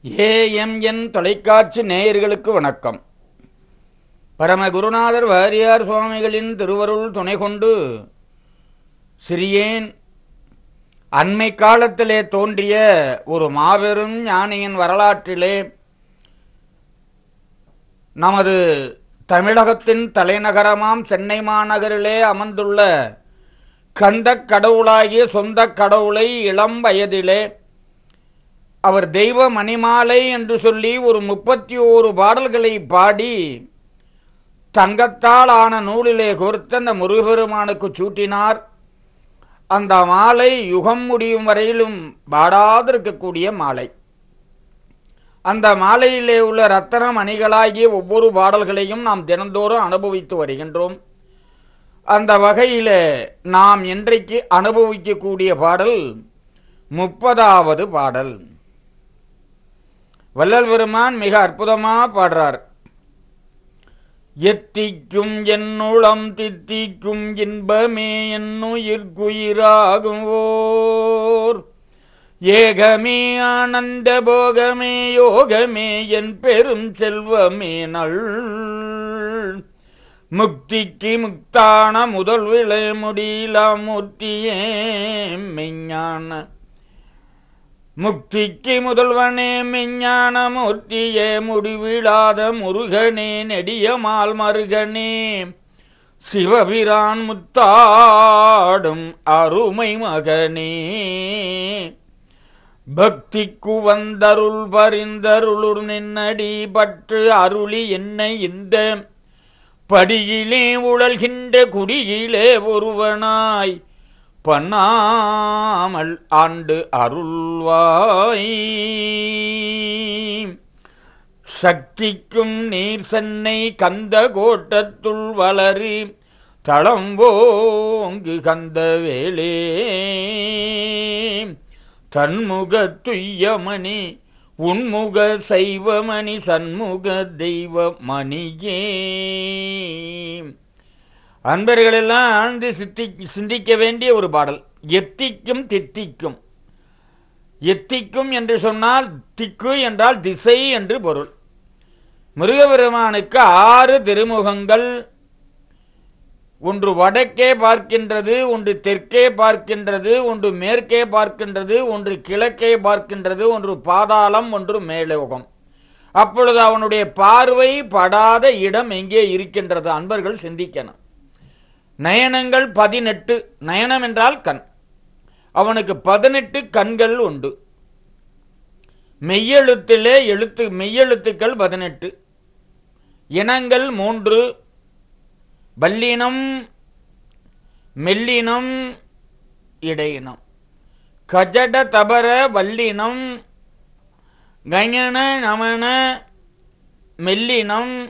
AMN தொலைக்காட்சி நேயர்களுக்கு வணக்கம் பரம குருநாதர் வாரியார் சுவாமிகளின் திருவருள் துணை கொண்டு சிறியேன் அண்மை காலத்திலே தோன்றிய ஒரு மாபெரும் ஞானியின் வரலாற்றிலே நமது தமிழகத்தின் தலைநகரமாம் சென்னை மாநகரிலே அமர்ந்துள்ள கந்தக் கடவுளாகிய சொந்தக் கடவுளை இளம் வயதிலே அவர் தெய்வ மணிமாலை என்று சொல்லி ஒரு முப்பத்தி ஓரு பாடல்களை பாடி தங்கத்தால் ஆன நூலிலே கோர்த்து அந்த முருகபெருமானுக்கு சூட்டினார் அந்த மாலை யுகம் முடியும் வரையிலும் பாடாதிருக்கக்கூடிய மாலை அந்த மாலையிலே உள்ள ரத்தன மணிகளாகிய ஒவ்வொரு பாடல்களையும் நாம் தினந்தோறும் அனுபவித்து வருகின்றோம் அந்த வகையிலே நாம் இன்றைக்கு அனுபவிக்கக்கூடிய பாடல் முப்பதாவது பாடல் வள்ளல் பெருமான் மிக அற்புதமா பாடுறார் எத்திக்கும் என்னுளம் தித்திக்கும் இன்பமே என்னுயிர்க்குயிராகும் ஓர் ஏகமே ஆனந்த போகமே யோகமே என் பெரும் செல்வமே நள் முக்திக்கு முக்தான முதல் விளை முடியலாம் மூர்த்தியே மெஞ்ஞான முக்திக்கு முதல்வனே மெஞ்ஞான மூர்த்தியே முடிவிழாத முருகனே நெடியமால் மருகனே சிவபிரான் முத்தாடும் அருமை மகனே பக்திக்கு வந்தருள் பரிந்தருளுர் நின்னடி பற்று அருளி என்னை இந்த படியிலே உழல்கின்ற குடியிலே ஒருவனாய் பண்ணாமல் ஆண்டு அருள்வாய் சக்திக்கும் நீர் சென்னை கந்த கோட்டத்துள் வளரி தளம்போங்கு கந்த வேலே தன்முக துய்யமணி உன்முக சைவமணி சண்முக தெய்வ மணியே அன்பர்களெல்லாம் ஆழ்ந்து சித்தி சிந்திக்க வேண்டிய ஒரு பாடல் எத்திக்கும் தித்திக்கும் எத்திக்கும் என்று சொன்னால் திக்கு என்றால் திசை என்று பொருள் முருகபெருமானுக்கு ஆறு திருமுகங்கள் ஒன்று வடக்கே பார்க்கின்றது ஒன்று தெற்கே பார்க்கின்றது ஒன்று மேற்கே பார்க்கின்றது ஒன்று கிழக்கே பார்க்கின்றது ஒன்று பாதாளம் ஒன்று மேலோகம் அப்பொழுது அவனுடைய பார்வை படாத இடம் எங்கே இருக்கின்றது அன்பர்கள் சிந்திக்கணும் நயனங்கள் பதினெட்டு நயனம் என்றால் கண் அவனுக்கு பதினெட்டு கண்கள் உண்டு மெய்யெழுத்திலே எழுத்து மெய்யெழுத்துக்கள் பதினெட்டு இனங்கள் மூன்று வல்லினம் மெல்லினம் இடையினம் கஜட தபர வல்லினம் கயன நமன மெல்லினம்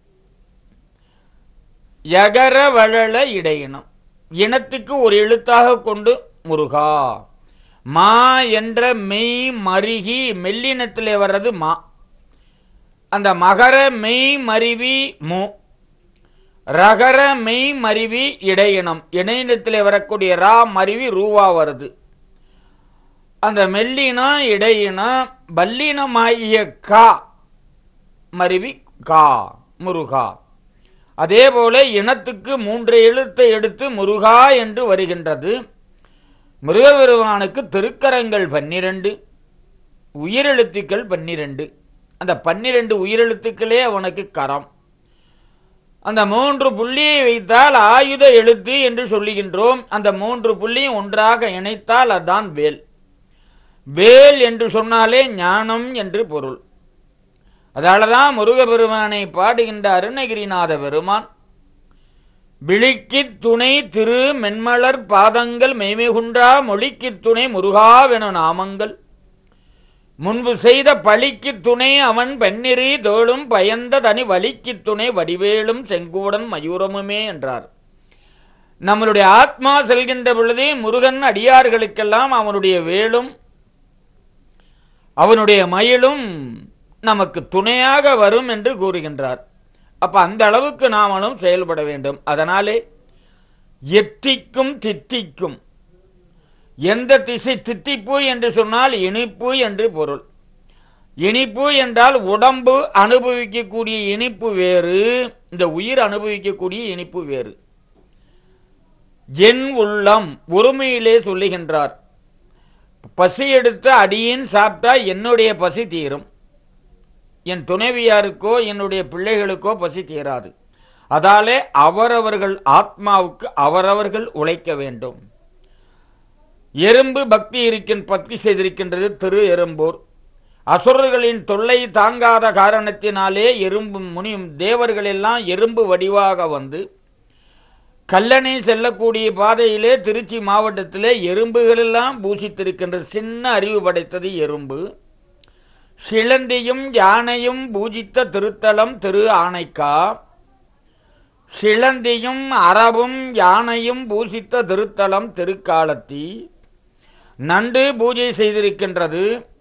யகர வழல இடையினம் இனத்துக்கு ஒரு எழுத்தாக கொண்டு முருகா மா என்ற மெய் மருகி மெல்லினத்திலே வர்றது மா அந்த மகர மெய் மருவி மு ரகர மெய் மருவி இடையினம் இடையினத்திலே வரக்கூடிய ரா மருவி ரூவா வருது அந்த மெல்லினா இடையினா பல்லினமாகிய கா மருவி கா முருகா அதே போல இனத்துக்கு மூன்று எழுத்தை எடுத்து முருகா என்று வருகின்றது முருகபெருமானுக்கு திருக்கரங்கள் பன்னிரண்டு உயிரெழுத்துக்கள் பன்னிரண்டு அந்த பன்னிரண்டு உயிரெழுத்துக்களே அவனுக்கு கரம் அந்த மூன்று புள்ளியை வைத்தால் ஆயுத எழுத்து என்று சொல்லுகின்றோம் அந்த மூன்று புள்ளியும் ஒன்றாக இணைத்தால் அதான் வேல் வேல் என்று சொன்னாலே ஞானம் என்று பொருள் அதனாலதான் முருகபெருமானை பாடுகின்ற அருணகிரிநாத பெருமான் விழிக்கு துணை திரு மென்மலர் பாதங்கள் மெய்மைகுன்றா மொழிக்கு துணை முருகாவென நாமங்கள் முன்பு செய்த பழிக்கு துணை அவன் பெண்ணிறி தோளும் பயந்த தனி வலிக்கு துணை வடிவேலும் செங்கூடன் மயூரமுமே என்றார் நம்மளுடைய ஆத்மா செல்கின்ற பொழுதே முருகன் அடியார்களுக்கெல்லாம் அவனுடைய வேலும் அவனுடைய மயிலும் நமக்கு துணையாக வரும் என்று கூறுகின்றார் அப்ப அந்த அளவுக்கு நாமளும் செயல்பட வேண்டும் அதனாலே எத்திக்கும் தித்திக்கும் எந்த திசை தித்திப்பு என்று சொன்னால் இனிப்பு என்று பொருள் இனிப்பு என்றால் உடம்பு அனுபவிக்கக்கூடிய இனிப்பு வேறு இந்த உயிர் அனுபவிக்கக்கூடிய இனிப்பு வேறு என் உள்ளம் ஒருமையிலே சொல்லுகின்றார் பசி எடுத்து அடியின் சாப்பிட்டா என்னுடைய பசி தீரும் என் துணைவியாருக்கோ என்னுடைய பிள்ளைகளுக்கோ பசி தீராது அதாலே அவரவர்கள் ஆத்மாவுக்கு அவரவர்கள் உழைக்க வேண்டும் எறும்பு பக்தி இருக்கின் பக்தி செய்திருக்கின்றது திரு எறும்பூர் அசுரர்களின் தொல்லை தாங்காத காரணத்தினாலே எறும்பு முனியும் தேவர்கள் எல்லாம் எறும்பு வடிவாக வந்து கல்லணை செல்லக்கூடிய பாதையிலே திருச்சி மாவட்டத்திலே எறும்புகள் எல்லாம் பூசித்திருக்கின்றது சின்ன அறிவு படைத்தது எறும்பு சிலந்தியும் யானையும் பூஜித்த திருத்தலம் திரு ஆனைக்கா சிலந்தியும் அரபும் யானையும் பூசித்த திருத்தலம் திருக்காலத்தி நண்டு பூஜை செய்திருக்கின்றது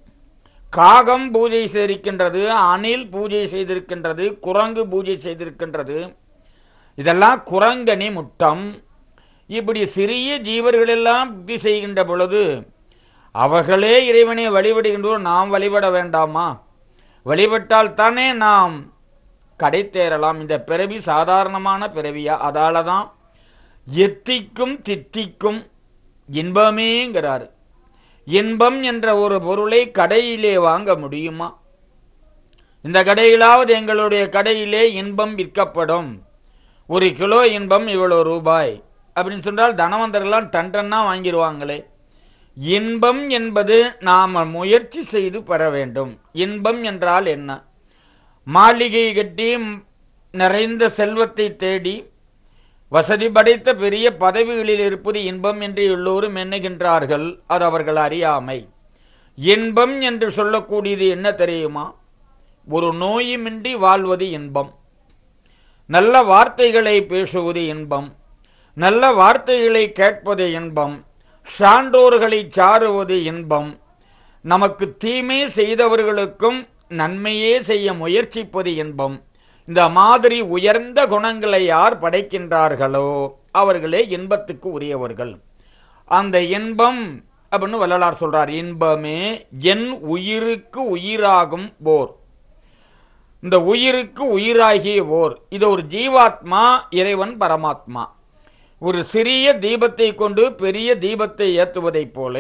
காகம் பூஜை செய்திருக்கின்றது அணில் பூஜை செய்திருக்கின்றது குரங்கு பூஜை செய்திருக்கின்றது இதெல்லாம் குரங்கனி முட்டம் இப்படி சிறிய ஜீவர்களெல்லாம் புத்தி செய்கின்ற பொழுது அவர்களே இறைவனை வழிபடுகின்றோர் நாம் வழிபட வேண்டாமா வழிபட்டால் தானே நாம் கடை தேரலாம் இந்த பிறவி சாதாரணமான பிறவியா அதால தான் எத்திக்கும் தித்திக்கும் இன்பமேங்கிறாரு இன்பம் என்ற ஒரு பொருளை கடையிலே வாங்க முடியுமா இந்த கடையிலாவது எங்களுடைய கடையிலே இன்பம் விற்கப்படும் ஒரு கிலோ இன்பம் இவ்வளோ ரூபாய் அப்படின்னு சொன்னால் தனவந்தர்கள்லாம் டன் டன்னா வாங்கிடுவாங்களே இன்பம் என்பது நாம் முயற்சி செய்து பெற வேண்டும் இன்பம் என்றால் என்ன மாளிகை கட்டி நிறைந்த செல்வத்தை தேடி வசதி படைத்த பெரிய பதவிகளில் இருப்பது இன்பம் என்று எல்லோரும் எண்ணுகின்றார்கள் அது அவர்கள் அறியாமை இன்பம் என்று சொல்லக்கூடியது என்ன தெரியுமா ஒரு நோயுமின்றி வாழ்வது இன்பம் நல்ல வார்த்தைகளை பேசுவது இன்பம் நல்ல வார்த்தைகளை கேட்பது இன்பம் சான்றோர்களை சாருவது இன்பம் நமக்கு தீமை செய்தவர்களுக்கும் நன்மையே செய்ய முயற்சிப்பது இன்பம் இந்த மாதிரி உயர்ந்த குணங்களை யார் படைக்கின்றார்களோ அவர்களே இன்பத்துக்கு உரியவர்கள் அந்த இன்பம் அப்படின்னு வள்ளலார் சொல்றார் இன்பமே என் உயிருக்கு உயிராகும் போர் இந்த உயிருக்கு உயிராகிய ஓர் இது ஒரு ஜீவாத்மா இறைவன் பரமாத்மா ஒரு சிறிய தீபத்தை கொண்டு பெரிய தீபத்தை ஏற்றுவதைப் போல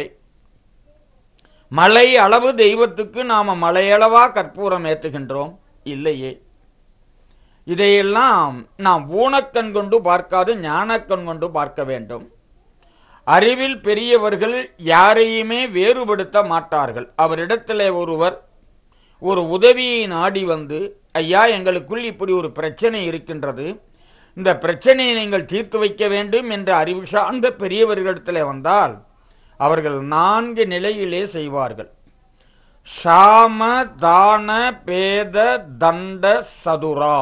மலை அளவு தெய்வத்துக்கு நாம மலையளவா கற்பூரம் ஏற்றுகின்றோம் இல்லையே இதையெல்லாம் நாம் ஊனக்கண் கொண்டு பார்க்காது ஞானக்கண் கொண்டு பார்க்க வேண்டும் அறிவில் பெரியவர்கள் யாரையுமே வேறுபடுத்த மாட்டார்கள் அவரிடத்திலே ஒருவர் ஒரு உதவியை நாடி வந்து ஐயா எங்களுக்குள் இப்படி ஒரு பிரச்சனை இருக்கின்றது இந்த பிரச்சனையை நீங்கள் தீர்த்து வைக்க வேண்டும் என்ற அறிவு சார்ந்த பெரியவர்களிடத்தில் வந்தால் அவர்கள் நான்கு நிலையிலே செய்வார்கள் சாம தான பேத தண்ட சதுரா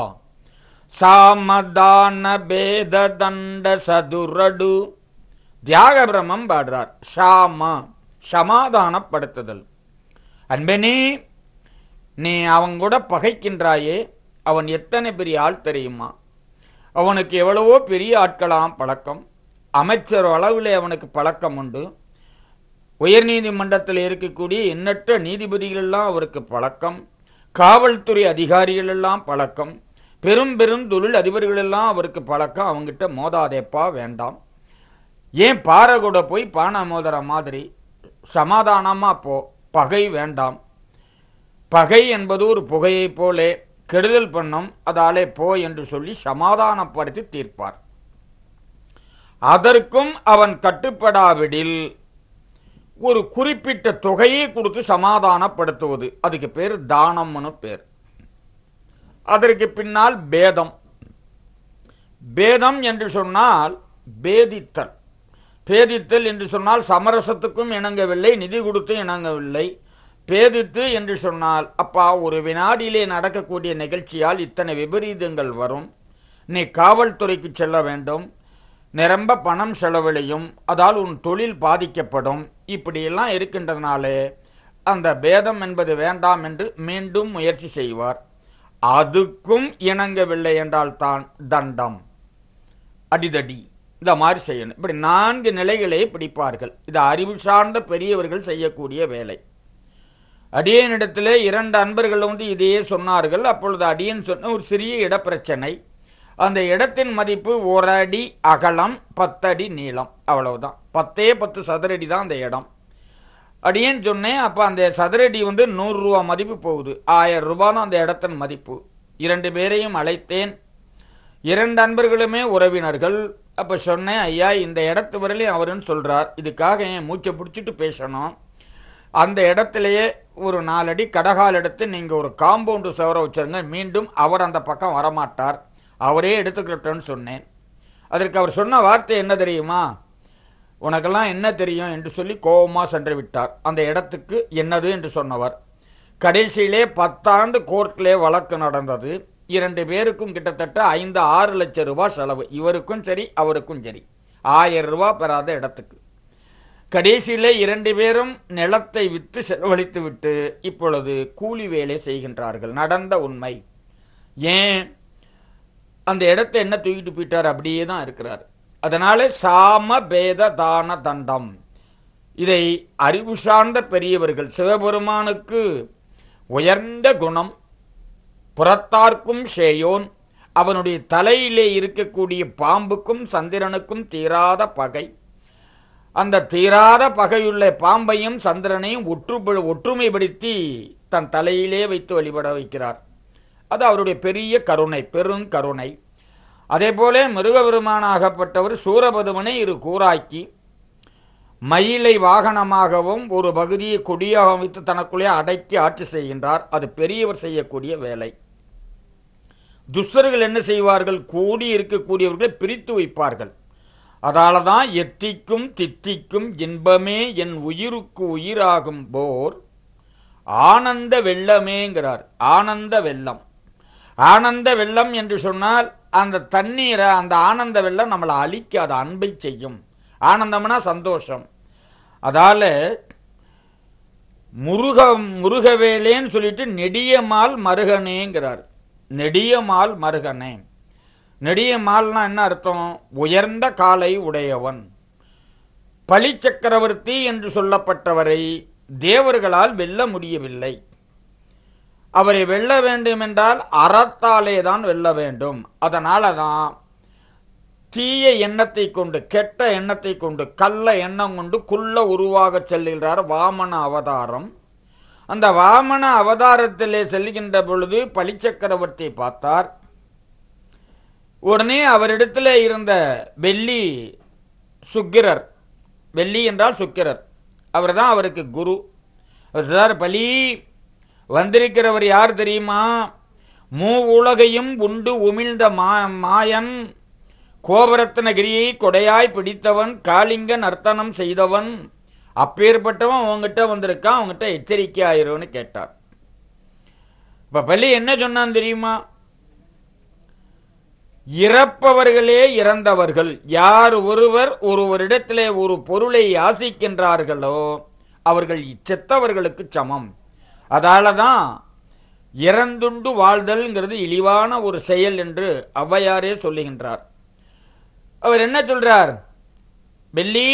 சாமதான பேத தண்ட சதுரடு தியாக பிரம்மம் பாடுறார் ஷாம சமாதானப்படுத்துதல் அன்பனே நீ அவன் கூட பகைக்கின்றாயே அவன் எத்தனை பெரிய ஆள் தெரியுமா அவனுக்கு எவ்வளவோ பெரிய ஆட்களாம் பழக்கம் அமைச்சர் அளவில் அவனுக்கு பழக்கம் உண்டு உயர்நீதிமன்றத்தில் இருக்கக்கூடிய எண்ணற்ற நீதிபதிகளெல்லாம் அவருக்கு பழக்கம் காவல்துறை அதிகாரிகள் எல்லாம் பழக்கம் பெரும் பெரும் தொழில் அதிபர்கள் எல்லாம் அவருக்கு பழக்கம் அவங்கிட்ட மோதாதேப்பா வேண்டாம் ஏன் பாறை கூட போய் பானை மோதுற மாதிரி சமாதானமா போ பகை வேண்டாம் பகை என்பது ஒரு புகையைப் போலே கெடுதல் பண்ணும் அதாலே போ என்று சொல்லி சமாதானப்படுத்தி தீர்ப்பார் அதற்கும் அவன் கட்டுப்படாவிடில் ஒரு குறிப்பிட்ட தொகையை கொடுத்து சமாதானப்படுத்துவது அதுக்கு பேர் தானம்னு பேர் அதற்கு பின்னால் பேதம் பேதம் என்று சொன்னால் பேதித்தல் பேதித்தல் என்று சொன்னால் சமரசத்துக்கும் இணங்கவில்லை நிதி கொடுத்து இணங்கவில்லை பேதித்து என்று சொன்னால் அப்பா ஒரு வினாடியிலே நடக்கக்கூடிய நிகழ்ச்சியால் இத்தனை விபரீதங்கள் வரும் நீ காவல்துறைக்கு செல்ல வேண்டும் நிரம்ப பணம் செலவழியும் அதால் உன் தொழில் பாதிக்கப்படும் இப்படியெல்லாம் இருக்கின்றதுனாலே அந்த பேதம் என்பது வேண்டாம் என்று மீண்டும் முயற்சி செய்வார் அதுக்கும் இணங்கவில்லை என்றால் தான் தண்டம் அடிதடி இந்த மாதிரி செய்யணும் இப்படி நான்கு நிலைகளை பிடிப்பார்கள் இது அறிவு சார்ந்த பெரியவர்கள் செய்யக்கூடிய வேலை அடியனிடத்திலே இரண்டு அன்பர்கள் வந்து இதையே சொன்னார்கள் அப்பொழுது அடியன் சொன்ன ஒரு சிறிய இடப்பிரச்சனை அந்த இடத்தின் மதிப்பு ஒரு அடி அகலம் பத்தடி நீளம் அவ்வளவுதான் பத்தே பத்து சதுரடி தான் அந்த இடம் அடியேன் சொன்னேன் அப்போ அந்த சதுரடி வந்து நூறு ரூபா மதிப்பு போகுது ஆயிரம் ரூபாய் தான் அந்த இடத்தின் மதிப்பு இரண்டு பேரையும் அழைத்தேன் இரண்டு அன்பர்களுமே உறவினர்கள் அப்போ சொன்னேன் ஐயா இந்த இடத்து வரையிலும் அவருன்னு சொல்றார் இதுக்காக என் மூச்சை பிடிச்சிட்டு பேசணும் அந்த இடத்திலேயே ஒரு நாலடி கடகால் எடுத்து நீங்கள் ஒரு காம்பவுண்டு சுவர வச்சிருங்க மீண்டும் அவர் அந்த பக்கம் வரமாட்டார் அவரே எடுத்துக்கிட்டோன்னு சொன்னேன் அதற்கு அவர் சொன்ன வார்த்தை என்ன தெரியுமா உனக்கெல்லாம் என்ன தெரியும் என்று சொல்லி கோபமாக சென்று விட்டார் அந்த இடத்துக்கு என்னது என்று சொன்னவர் கடைசியிலே பத்தாண்டு கோர்ட்டிலே வழக்கு நடந்தது இரண்டு பேருக்கும் கிட்டத்தட்ட ஐந்து ஆறு லட்சம் ரூபாய் செலவு இவருக்கும் சரி அவருக்கும் சரி ஆயிரம் ரூபாய் பெறாத இடத்துக்கு கடைசியிலே இரண்டு பேரும் நிலத்தை விற்று செலவழித்து விட்டு இப்பொழுது கூலி வேலை செய்கின்றார்கள் நடந்த உண்மை ஏன் அந்த இடத்தை என்ன தூக்கிட்டு போயிட்டார் அப்படியே தான் இருக்கிறார் அதனால சாம பேத தான தண்டம் இதை அறிவு சார்ந்த பெரியவர்கள் சிவபெருமானுக்கு உயர்ந்த குணம் புறத்தார்க்கும் ஷேயோன் அவனுடைய தலையிலே இருக்கக்கூடிய பாம்புக்கும் சந்திரனுக்கும் தீராத பகை அந்த தீராத பகையுள்ள பாம்பையும் சந்திரனையும் ஒற்று ஒற்றுமைப்படுத்தி தன் தலையிலே வைத்து வழிபட வைக்கிறார் அது அவருடைய பெரிய கருணை பெருங்கருணை அதே போல மிருகபெருமானாகப்பட்டவர் சூரபதுமனை இரு கூறாக்கி மயிலை வாகனமாகவும் ஒரு பகுதியை கொடியாக வைத்து தனக்குள்ளே அடக்கி ஆட்சி செய்கின்றார் அது பெரியவர் செய்யக்கூடிய வேலை துஷ்டர்கள் என்ன செய்வார்கள் கூடி இருக்கக்கூடியவர்களை பிரித்து வைப்பார்கள் அதால தான் எத்திக்கும் தித்திக்கும் இன்பமே என் உயிருக்கு உயிராகும் போர் ஆனந்த வெள்ளமேங்கிறார் ஆனந்த வெள்ளம் ஆனந்த வெள்ளம் என்று சொன்னால் அந்த தண்ணீரை அந்த ஆனந்த வெள்ளம் நம்மளை அழிக்காது அன்பை செய்யும் ஆனந்தம்னா சந்தோஷம் அதால முருக முருகவேலேன்னு சொல்லிட்டு நெடியமால் மருகனேங்கிறார் நெடியமால் மருகனே நெடியமால்னா என்ன அர்த்தம் உயர்ந்த காலை உடையவன் பழி சக்கரவர்த்தி என்று சொல்லப்பட்டவரை தேவர்களால் வெல்ல முடியவில்லை அவரை வெல்ல வேண்டும் என்றால் அறத்தாலே தான் வெல்ல வேண்டும் அதனால தான் தீய எண்ணத்தை கொண்டு கெட்ட எண்ணத்தை கொண்டு கள்ள எண்ணம் கொண்டு குள்ள உருவாக செல்லுகிறார் வாமன அவதாரம் அந்த வாமன அவதாரத்திலே செல்கின்ற பொழுது பழிச்சக்கரவர்த்தி பார்த்தார் உடனே அவரிடத்துல இருந்த வெள்ளி சுக்கிரர் வெள்ளி என்றால் சுக்கிரர் அவர் தான் அவருக்கு குரு சார் பலி வந்திருக்கிறவர் யார் தெரியுமா மூ உலகையும் உண்டு உமிழ்ந்த மா மாயன் கோபரத்னகிரியை கொடையாய் பிடித்தவன் காளிங்க நர்த்தனம் செய்தவன் அப்பேற்பட்டவன் உங்ககிட்ட வந்திருக்கான் அவங்ககிட்ட எச்சரிக்கை ஆயிரும்னு கேட்டார் இப்ப பள்ளி என்ன சொன்னான் தெரியுமா இறப்பவர்களே இறந்தவர்கள் யார் ஒருவர் ஒருவரிடத்திலே ஒரு பொருளை யாசிக்கின்றார்களோ அவர்கள் செத்தவர்களுக்கு சமம் அதால தான் இறந்துண்டு வாழ்தல்ங்கிறது இழிவான ஒரு செயல் என்று ஔவையாரே சொல்லுகின்றார் அவர் என்ன சொல்றார் வெள்ளி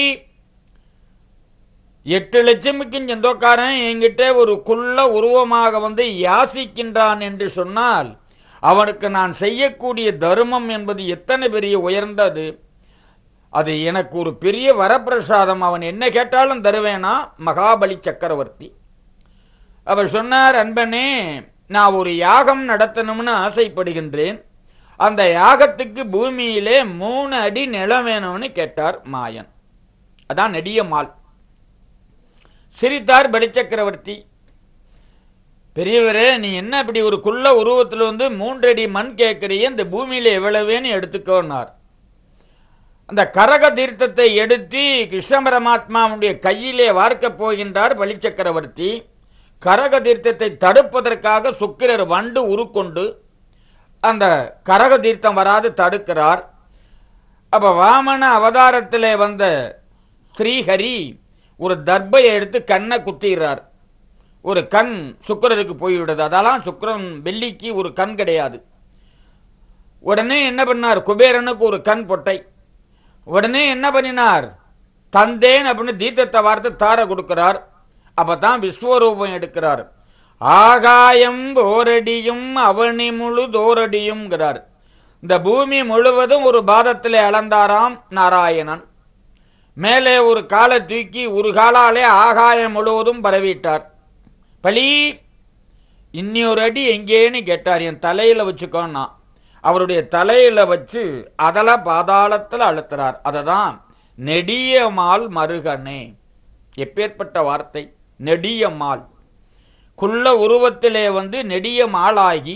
எட்டு லட்சமுக்கு சொந்தக்காரன் என்கிட்ட ஒரு குள்ள உருவமாக வந்து யாசிக்கின்றான் என்று சொன்னால் அவனுக்கு நான் செய்யக்கூடிய தர்மம் என்பது எத்தனை பெரிய உயர்ந்தது அது எனக்கு ஒரு பெரிய வரப்பிரசாதம் அவன் என்ன கேட்டாலும் தருவேனா மகாபலி சக்கரவர்த்தி அவர் சொன்னார் அன்பனே நான் ஒரு யாகம் நடத்தணும்னு ஆசைப்படுகின்றேன் அந்த யாகத்துக்கு பூமியிலே மூணு அடி நிலம் வேணும்னு கேட்டார் மாயன் அதான் நெடியம்மாள் சிரித்தார் பலிச்சக்கரவர்த்தி பெரியவரே நீ என்ன இப்படி ஒரு குள்ள உருவத்தில் வந்து மூன்றடி மண் கேட்கறிய இந்த பூமியில எவ்வளவேன்னு எடுத்துக்கோனார் அந்த கரக தீர்த்தத்தை எடுத்து கிருஷ்ண பரமாத்மாவுடைய கையிலே வார்க்கப் போகின்றார் பலிச்சக்கரவர்த்தி கரக தீர்த்தத்தை தடுப்பதற்காக சுக்கிரர் வண்டு உருக்கொண்டு அந்த கரக தீர்த்தம் வராது தடுக்கிறார் அப்ப வாமன அவதாரத்திலே வந்த ஸ்ரீஹரி ஒரு தர்பையை எடுத்து கண்ணை குத்திடுறார் ஒரு கண் சுக்கிரருக்கு போய்விடுது அதெல்லாம் சுக்கிரன் வெள்ளிக்கு ஒரு கண் கிடையாது உடனே என்ன பண்ணார் குபேரனுக்கு ஒரு கண் பொட்டை உடனே என்ன பண்ணினார் தந்தேன் அப்படின்னு தீர்த்தத்தை வார்த்தை தார கொடுக்கிறார் அப்பதான் விஸ்வரூபம் எடுக்கிறார் ஆகாயம் ஓரடியும் அவனி முழு தோரடியும்ங்கிறார் இந்த பூமி முழுவதும் ஒரு பாதத்திலே அளந்தாராம் நாராயணன் மேலே ஒரு காலை தூக்கி ஒரு காலாலே ஆகாயம் முழுவதும் பரவிட்டார் பலி இன்னொரு அடி எங்கேன்னு கேட்டார் என் தலையில வச்சுக்கோன்னா அவருடைய தலையில வச்சு அதல பாதாளத்தில் அழுத்துறார் அததான் நெடியமால் மருகனே எப்பேற்பட்ட வார்த்தை நெடியமால் குள்ள உருவத்திலே வந்து நெடிய மாலாகி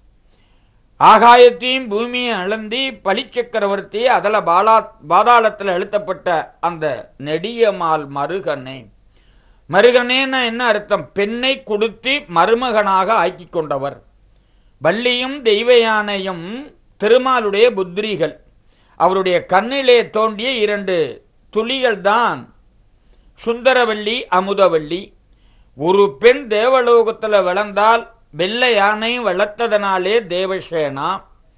ஆகாயத்தையும் பூமியை அளந்தி பலிச்சக்கரவர்த்தி அதல பாலா பாதாளத்தில் அழுத்தப்பட்ட அந்த நெடியமால் மருகனே மருகனேன்னா என்ன அர்த்தம் பெண்ணை கொடுத்து மருமகனாக ஆக்கி கொண்டவர் வள்ளியும் தெய்வயானையும் திருமாலுடைய புத்திரிகள் அவருடைய கண்ணிலே தோண்டிய இரண்டு துளிகள் தான் சுந்தரவள்ளி அமுதவள்ளி ஒரு பெண் தேவலோகத்தில் வளர்ந்தால் வெள்ளை யானை வளர்த்ததனாலே தேவசேனா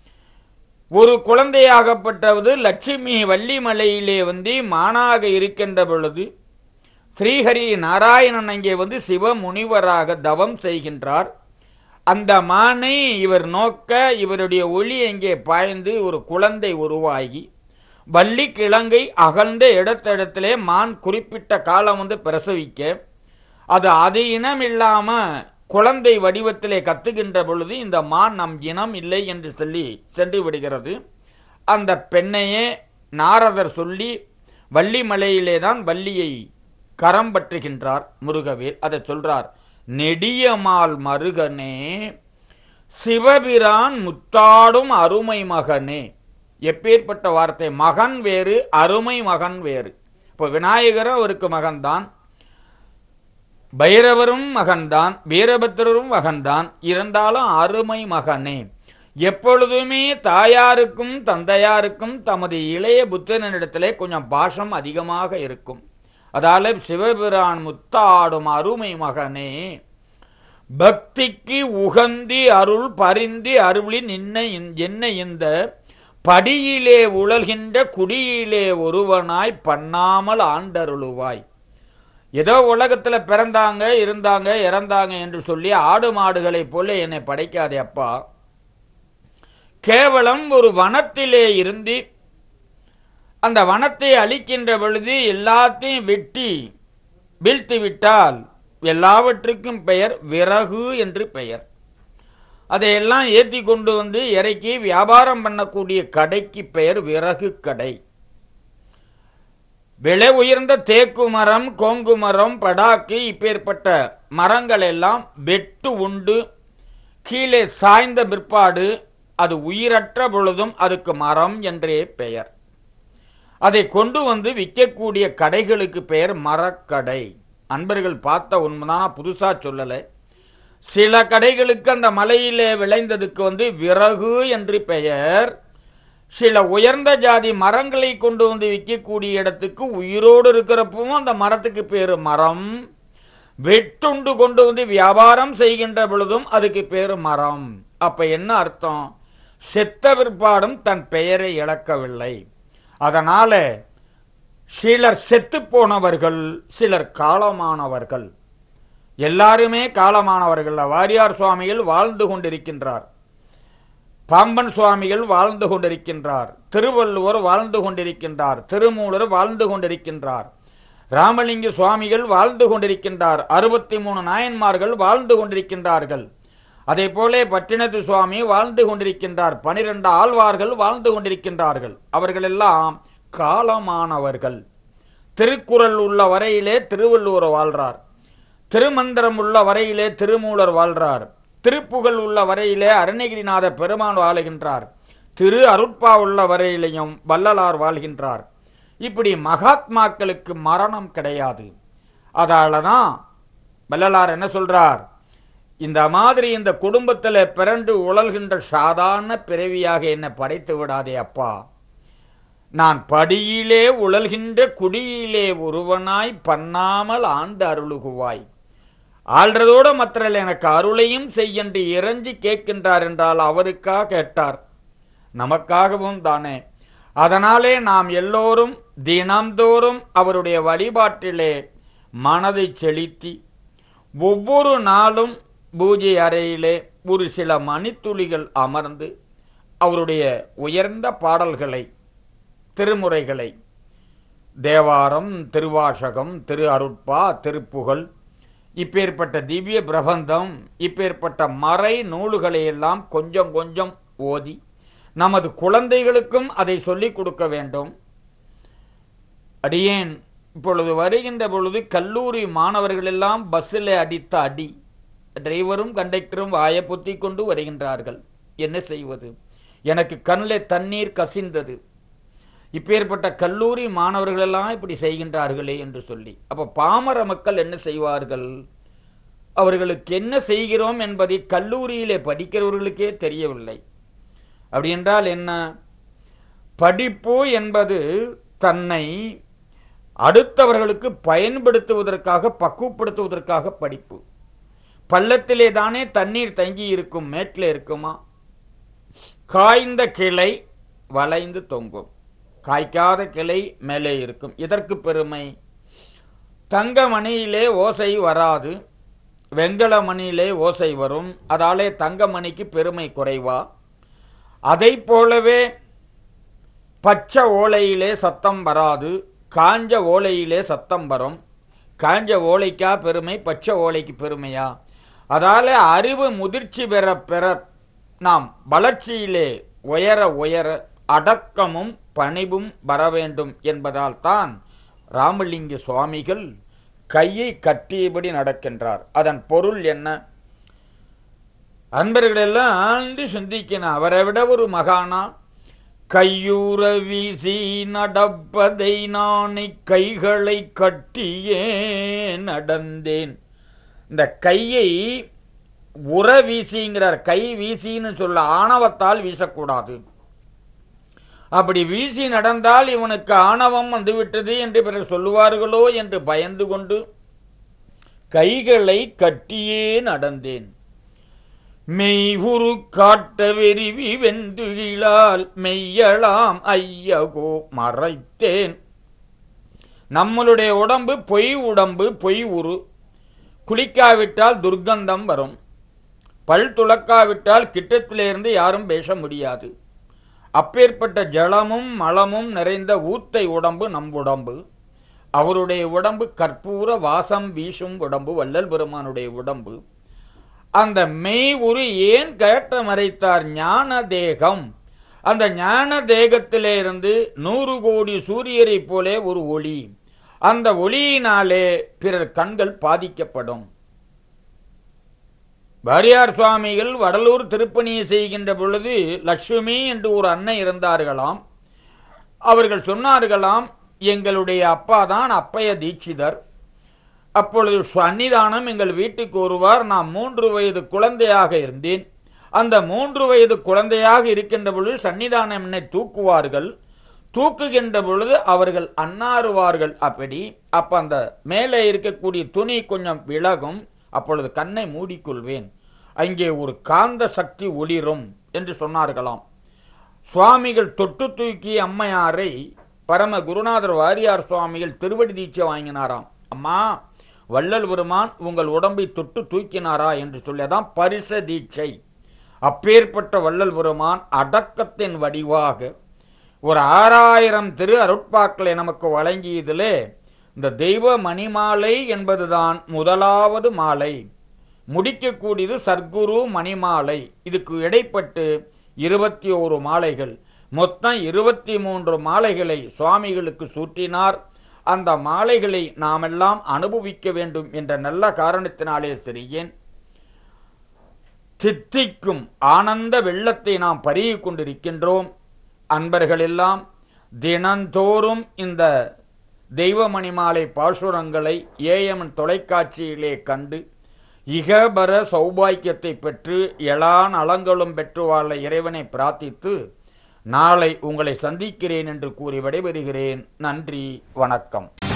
ஒரு குழந்தையாகப்பட்டது லட்சுமி வள்ளிமலையிலே வந்து மானாக இருக்கின்ற பொழுது ஸ்ரீஹரி நாராயணன் அங்கே வந்து சிவ முனிவராக தவம் செய்கின்றார் அந்த மானை இவர் நோக்க இவருடைய ஒளி அங்கே பாய்ந்து ஒரு குழந்தை உருவாகி வள்ளி கிழங்கை அகழ்ந்த இடத்திடத்திலே மான் குறிப்பிட்ட காலம் வந்து பிரசவிக்க அது அது இனம் இல்லாம குழந்தை வடிவத்திலே கத்துகின்ற பொழுது இந்த மான் நம் இனம் இல்லை என்று சொல்லி சென்று விடுகிறது அந்த பெண்ணையே நாரதர் சொல்லி வள்ளிமலையிலே தான் வள்ளியை கரம் பற்றுகின்றார் முருகவேல் அதை சொல்றார் நெடியமால் மருகனே சிவபிரான் முத்தாடும் அருமை மகனே எப்பேற்பட்ட வார்த்தை மகன் வேறு அருமை மகன் வேறு இப்போ விநாயகரும் அவருக்கு மகன்தான் பைரவரும் மகன்தான் வீரபத்திரரும் மகன்தான் இருந்தாலும் அருமை மகனே எப்பொழுதுமே தாயாருக்கும் தந்தையாருக்கும் தமது இளைய புத்தனிடத்திலே கொஞ்சம் பாசம் அதிகமாக இருக்கும் அதால சிவபிரான் முத்தாடும் அருமை மகனே பக்திக்கு உகந்தி அருள் பரிந்தி அருளி நின்ன என்ன இந்த படியிலே உழல்கின்ற குடியிலே ஒருவனாய் பண்ணாமல் ஆண்டருளுவாய் ஏதோ உலகத்துல பிறந்தாங்க இருந்தாங்க இறந்தாங்க என்று சொல்லி ஆடு மாடுகளைப் போல என்னை படைக்காதே அப்பா கேவலம் ஒரு வனத்திலே இருந்து அந்த வனத்தை அழிக்கின்ற பொழுது எல்லாத்தையும் வெட்டி வீழ்த்தி விட்டால் எல்லாவற்றுக்கும் பெயர் விறகு என்று பெயர் அதையெல்லாம் ஏற்றி கொண்டு வந்து இறக்கி வியாபாரம் பண்ணக்கூடிய கடைக்கு பெயர் விறகு கடை விலை உயர்ந்த தேக்கு மரம் கோங்கு மரம் படாக்கு இப்பேற்பட்ட மரங்கள் எல்லாம் வெட்டு உண்டு கீழே சாய்ந்த பிற்பாடு அது உயிரற்ற பொழுதும் அதுக்கு மரம் என்றே பெயர் அதை கொண்டு வந்து விற்கக்கூடிய கடைகளுக்கு பெயர் மரக்கடை அன்பர்கள் பார்த்த உண்மைதான் புதுசா சொல்லலை சில கடைகளுக்கு அந்த மலையிலே விளைந்ததுக்கு வந்து விறகு என்று பெயர் சில உயர்ந்த ஜாதி மரங்களை கொண்டு வந்து விற்கக்கூடிய இடத்துக்கு உயிரோடு இருக்கிறப்பவும் அந்த மரத்துக்கு பேரு மரம் வெட்டுண்டு கொண்டு வந்து வியாபாரம் செய்கின்ற பொழுதும் அதுக்கு பேரு மரம் அப்ப என்ன அர்த்தம் செத்த பிற்பாடும் தன் பெயரை இழக்கவில்லை அதனால சிலர் செத்து போனவர்கள் சிலர் காலமானவர்கள் எல்லாருமே காலமானவர்கள் வாரியார் சுவாமிகள் வாழ்ந்து கொண்டிருக்கின்றார் பாம்பன் சுவாமிகள் வாழ்ந்து கொண்டிருக்கின்றார் திருவள்ளுவர் வாழ்ந்து கொண்டிருக்கின்றார் திருமூலர் வாழ்ந்து கொண்டிருக்கின்றார் ராமலிங்க சுவாமிகள் வாழ்ந்து கொண்டிருக்கின்றார் அறுபத்தி மூணு நாயன்மார்கள் வாழ்ந்து கொண்டிருக்கின்றார்கள் அதே போல பட்டினத்து சுவாமி வாழ்ந்து கொண்டிருக்கின்றார் பனிரெண்டு ஆழ்வார்கள் வாழ்ந்து கொண்டிருக்கின்றார்கள் அவர்கள் எல்லாம் காலமானவர்கள் திருக்குறள் உள்ள வரையிலே திருவள்ளுவர் வாழ்றார் திருமந்திரம் உள்ள வரையிலே திருமூலர் வாழ்றார் திருப்புகழ் உள்ள வரையிலே அருணகிரிநாத பெருமான் வாழுகின்றார் திரு அருட்பா உள்ள வரையிலையும் வள்ளலார் வாழ்கின்றார் இப்படி மகாத்மாக்களுக்கு மரணம் கிடையாது அதால தான் வள்ளலார் என்ன சொல்றார் இந்த மாதிரி இந்த குடும்பத்தில் பிறண்டு உழல்கின்ற சாதாரண பிறவியாக என்னை படைத்து விடாதே அப்பா நான் படியிலே உழல்கின்ற குடியிலே ஒருவனாய் பண்ணாமல் ஆண்டு அருளுகுவாய் ஆள்றதோட மற்றல் எனக்கு அருளையும் செய்யன்று இறைஞ்சி கேட்கின்றார் என்றால் அவருக்காக கேட்டார் நமக்காகவும் தானே அதனாலே நாம் எல்லோரும் தினம்தோறும் அவருடைய வழிபாட்டிலே மனதை செலுத்தி ஒவ்வொரு நாளும் பூஜை அறையிலே ஒரு சில மணித்துளிகள் அமர்ந்து அவருடைய உயர்ந்த பாடல்களை திருமுறைகளை தேவாரம் திருவாசகம் திரு அருட்பா திருப்புகழ் இப்பேற்பட்ட திவ்ய பிரபந்தம் இப்பேற்பட்ட மறை நூல்களை எல்லாம் கொஞ்சம் கொஞ்சம் ஓதி நமது குழந்தைகளுக்கும் அதை சொல்லிக் கொடுக்க வேண்டும் அடியேன் இப்பொழுது வருகின்ற பொழுது கல்லூரி மாணவர்கள் எல்லாம் பஸ்ஸில் அடித்த அடி டிரைவரும் கண்டக்டரும் வாயை பொத்தி கொண்டு வருகின்றார்கள் என்ன செய்வது எனக்கு கண்ணில் தண்ணீர் கசிந்தது இப்பேற்பட்ட கல்லூரி மாணவர்கள் எல்லாம் இப்படி செய்கின்றார்களே என்று சொல்லி அப்ப பாமர மக்கள் என்ன செய்வார்கள் அவர்களுக்கு என்ன செய்கிறோம் என்பதை கல்லூரியிலே படிக்கிறவர்களுக்கே தெரியவில்லை அப்படி என்றால் என்ன படிப்பு என்பது தன்னை அடுத்தவர்களுக்கு பயன்படுத்துவதற்காக பக்குவப்படுத்துவதற்காக படிப்பு பள்ளத்திலே தானே தண்ணீர் தங்கி இருக்கும் மேட்டில் இருக்குமா காய்ந்த கிளை வளைந்து தொங்கும் காய்க்காத கிளை மேலே இருக்கும் இதற்கு பெருமை தங்க மணியிலே ஓசை வராது வெங்கல மணியிலே ஓசை வரும் அதாலே தங்க மணிக்கு பெருமை குறைவா அதை போலவே பச்சை ஓலையிலே சத்தம் வராது காஞ்ச ஓலையிலே சத்தம் வரும் காஞ்ச ஓலைக்கா பெருமை பச்சை ஓலைக்கு பெருமையா அதால அறிவு முதிர்ச்சி பெற பெற நாம் வளர்ச்சியிலே உயர உயர அடக்கமும் பணிவும் வர வேண்டும் என்பதால் தான் ராமலிங்க சுவாமிகள் கையை கட்டியபடி நடக்கின்றார் அதன் பொருள் என்ன அன்பர்கள் எல்லாம் ஆண்டு சிந்திக்கணும் அவரை விட ஒரு மகானா கையூற வீசி நடப்பதை நானை கைகளை கட்டியே நடந்தேன் இந்த கையை உற வீசிங்கிறார் கை வீசின்னு சொல்ல ஆணவத்தால் வீசக்கூடாது அப்படி வீசி நடந்தால் இவனுக்கு ஆணவம் வந்துவிட்டது என்று பிறர் சொல்லுவார்களோ என்று பயந்து கொண்டு கைகளை கட்டியே நடந்தேன் மெய் உரு காட்ட வெறிவி வெந்துகிழால் மெய்யலாம் ஐயகோ மறைத்தேன் நம்மளுடைய உடம்பு பொய் உடம்பு பொய் உரு குளிக்காவிட்டால் துர்க்கந்தம் வரும் பல் துளக்காவிட்டால் கிட்டத்திலிருந்து யாரும் பேச முடியாது அப்பேற்பட்ட ஜலமும் மலமும் நிறைந்த ஊத்தை உடம்பு நம் உடம்பு அவருடைய உடம்பு கற்பூர வாசம் வீசும் உடம்பு வள்ளல் பெருமானுடைய உடம்பு அந்த மெய் உரு ஏன் கேட்ட மறைத்தார் ஞான தேகம் அந்த ஞான தேகத்திலே இருந்து நூறு கோடி சூரியரை போலே ஒரு ஒளி அந்த ஒளியினாலே பிறர் கண்கள் பாதிக்கப்படும் வாரியார் சுவாமிகள் வடலூர் திருப்பணியை செய்கின்ற பொழுது லட்சுமி என்று ஒரு அன்னை இருந்தார்களாம் அவர்கள் சொன்னார்களாம் எங்களுடைய அப்பா தான் அப்பைய தீட்சிதர் அப்பொழுது சன்னிதானம் எங்கள் வீட்டுக்கு வருவார் நான் மூன்று வயது குழந்தையாக இருந்தேன் அந்த மூன்று வயது குழந்தையாக இருக்கின்ற பொழுது சன்னிதானம் என்னை தூக்குவார்கள் தூக்குகின்ற பொழுது அவர்கள் அன்னாருவார்கள் அப்படி அப்ப அந்த மேலே இருக்கக்கூடிய துணி கொஞ்சம் விலகும் அப்பொழுது கண்ணை மூடிக்கொள்வேன் அங்கே ஒரு காந்த சக்தி ஒளிரும் என்று சொன்னார்களாம் சுவாமிகள் தொட்டு தூக்கி அம்மையாரை பரம குருநாதர் வாரியார் சுவாமிகள் திருவடி தீட்சை வாங்கினாராம் அம்மா வள்ளல் பெருமான் உங்கள் உடம்பை தொட்டு தூக்கினாரா என்று சொல்லியதான் பரிச தீட்சை அப்பேற்பட்ட வள்ளல் பெருமான் அடக்கத்தின் வடிவாக ஒரு ஆறாயிரம் திரு அருட்பாக்களை நமக்கு வழங்கியதிலே இந்த தெய்வ மணிமாலை என்பதுதான் முதலாவது மாலை முடிக்கக்கூடியது சர்க்குரு மணிமாலை இதுக்கு இடைப்பட்டு இருபத்தி ஓரு மாலைகள் மொத்தம் இருபத்தி மூன்று மாலைகளை சுவாமிகளுக்கு சூட்டினார் அந்த மாலைகளை நாமெல்லாம் அனுபவிக்க வேண்டும் என்ற நல்ல காரணத்தினாலே சிறியேன் தித்திக்கும் ஆனந்த வெள்ளத்தை நாம் பருகி கொண்டிருக்கின்றோம் அன்பர்களெல்லாம் தினந்தோறும் இந்த தெய்வமணிமாலை பாசுரங்களை ஏஎம் தொலைக்காட்சியிலே கண்டு இகபர சௌபாக்கியத்தை பெற்று எளான் அலங்களும் பெற்று வாழ இறைவனை பிரார்த்தித்து நாளை உங்களை சந்திக்கிறேன் என்று கூறி விடைபெறுகிறேன் நன்றி வணக்கம்